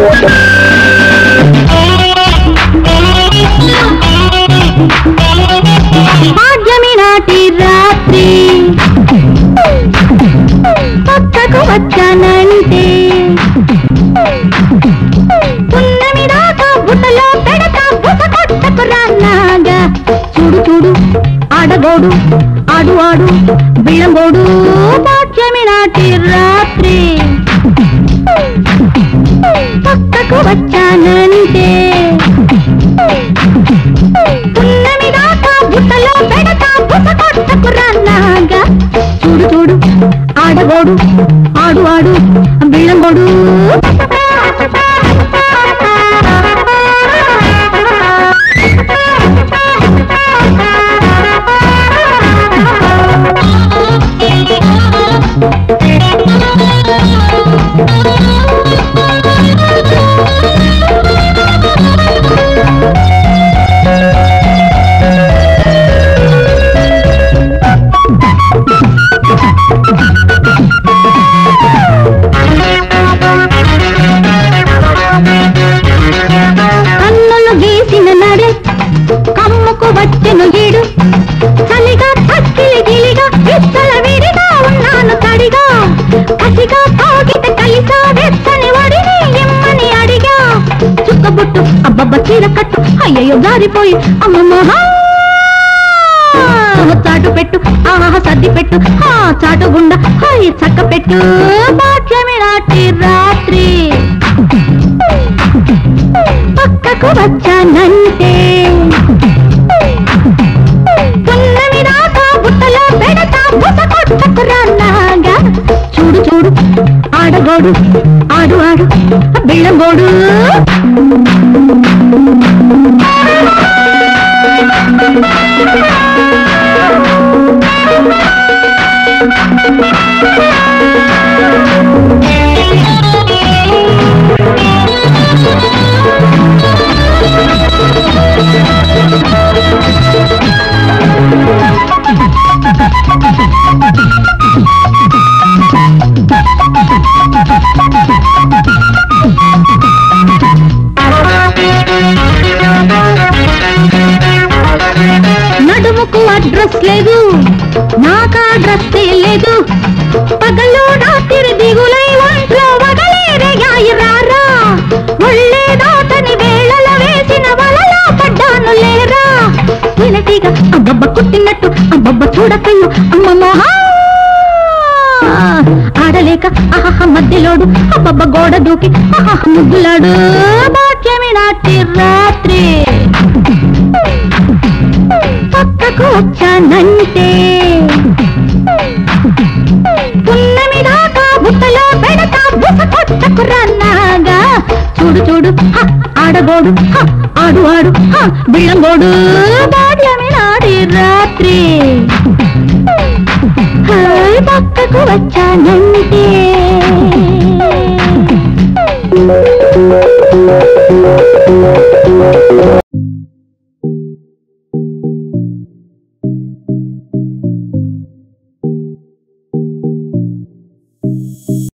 భాగ్యమి నాటి రాత్రి పక్కకు వచ్చానంటే పున్నమి దాకా బుట్టలో పెడతా బుస కొట్టకు రానాగా చూడు చూడు ఆడగోడు ఆడు ఆడు బిళ్ళగోడు భాగ్యమి నాటి రాత్రి పక్కకు వచ్చానంటే పున్నమి దాకా బుట్టలో పెడతా బుస కొట్టకు రానాగా చూడు చూడు ఆడగోడు ఆడు ఆడు బిళ్ళగోడు కన్నులు గీసిన నడే కమ్ముకు వచ్చెను ఈడు చలిగా పక్కిలి గిలిగా విత్తల విడిగా ఉన్నాను తడిగా కసిగా తాగిట కలిసా వెచ్చని వడిని ఇమ్మని అడిగా చుక్కబుట్టు అబ్బబ్బ చీర కట్టు అయ్యయ్యో జారిపోయి అమ్మమ్మ చాటు పెట్టు ఆహా సర్ది పెట్టు ఆ చాటు గుండా హాయ్ చక్క పెట్టు భాగ్యమి నాటి రాత్రి పక్కకు వచ్చానంటే పున్నమి దాకా బుట్టలో పెడతా బుస కొట్టకు రానాగా చూడు చూడు ఆడగోడు ఆడు ఆడు బిళ్ళగోడు నడుముకు అడ్రస్ లేదు నాకు అడ్రస్ లేదు పగలు రాత్రి దిగులై ఒంట్లో వగలేరగాయి రారా ఒళ్ళే దాటని వేళల వేసిన వలలో పడ్డాను లేరా వినటిగా అబ్బబ్బ కుట్టినట్టు అబ్బబ్బ చూడకయ్యో అమ్మమ్మ ఆడలేక ఆహా మధ్యలోడు అబ్బబ్బ గోడ దూకి ఆహా ముద్దులాడు భాగ్యమి నాటి రాత్రి పక్కకు వచ్చానంటే పున్నమి దాకా బుట్టలో పెడతా బుస కొట్టకు రన్నాగా చూడు చూడు హ, ఆడగోడు హ, ఆడు ఆడు హ, బిళ్ళంగోడు భాగ్యమి నాడి రాత్రి హాయ్ పక్కకు వచ్చానంటే